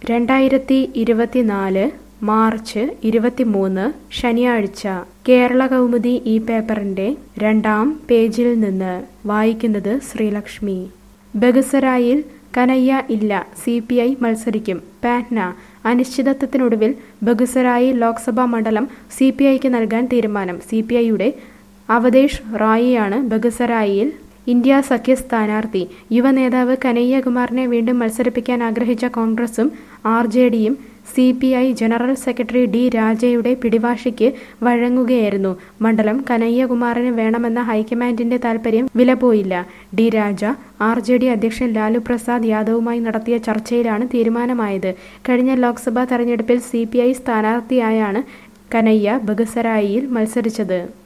രണ്ടായിരത്തി ഇരുപത്തിനാല് മാർച്ച് ഇരുപത്തിമൂന്ന് ശനിയാഴ്ച കേരള കൗമുദി ഈ പേപ്പറിന്റെ രണ്ടാം പേജിൽ നിന്ന് വായിക്കുന്നത് ശ്രീലക്ഷ്മി ബഗുസരായിൽ കനയ്യ ഇല്ല സി പി ഐ മത്സരിക്കും പാറ്റ്ന അനിശ്ചിതത്വത്തിനൊടുവിൽ ബഗുസരായി ലോക്സഭാ മണ്ഡലം സി പി ഐക്ക് നൽകാൻ തീരുമാനം സി പി ഐയുടെ അവതേഷ് റായിയാണ് ബഗുസരായിൽ ഇന്ത്യ സഖ്യ സ്ഥാനാർത്ഥി യുവനേതാവ് കനയ്യകുമാറിനെ വീണ്ടും മത്സരിപ്പിക്കാൻ ആഗ്രഹിച്ച കോൺഗ്രസും ആർ ജെ ഡിയും C P I general secretary D രാജയുടെ പിടിവാശിക്ക് വഴങ്ങുകയായിരുന്നു മണ്ഡലം കനയ്യകുമാറിന് വേണമെന്ന ഹൈക്കമാൻഡിന്റെ താൽപര്യം വിലപോയില്ല D Raja R J D അധ്യക്ഷൻ ലാലു പ്രസാദ് യാദവുമായി നടത്തിയ ചർച്ചയിലാണ് തീരുമാനമായത് കഴിഞ്ഞ ലോക്സഭാ തെരഞ്ഞെടുപ്പിൽ സി പി ഐ സ്ഥാനാർത്ഥിയായാണ് കനയ്യ ബഗുസരായിയിൽ മത്സരിച്ചത്